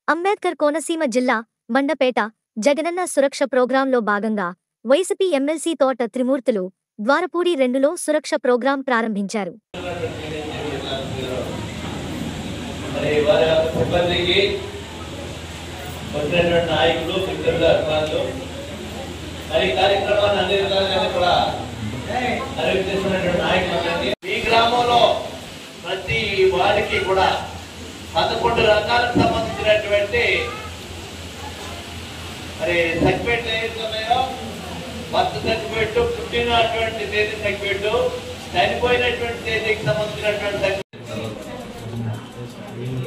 అంబేద్కర్ కోనసీమ జిల్లా బండపేట జగనన్న సురక్ష ప్రోగ్రాంలో భాగంగా వైసీపీ ఎమ్మెల్సీ తోట త్రిమూర్తులు ద్వారపూడి రెండులో సురక్ష ప్రోగ్రాం ప్రారంభించారు మరి వారి యొక్క సిబ్బందికి వచ్చినటువంటి నాయకులు మిత్రులు అభిమానులు మరి ఈ కార్యక్రమాన్ని అన్ని విధాలుగా కూడా నిర్వహిస్తున్నటువంటి నాయకులందరికీ ఈ గ్రామంలో ప్రతి వారికి కూడా పదకొండు రకాలకు సంబంధించినటువంటి మరి సర్టిఫికెట్లు ఏదైతే ఉన్నాయో బర్త్ సర్టిఫికెట్ పుట్టినటువంటి తేదీ సర్టిఫికెట్ చనిపోయినటువంటి తేదీకి సంబంధించినటువంటి సర్టిఫికెట్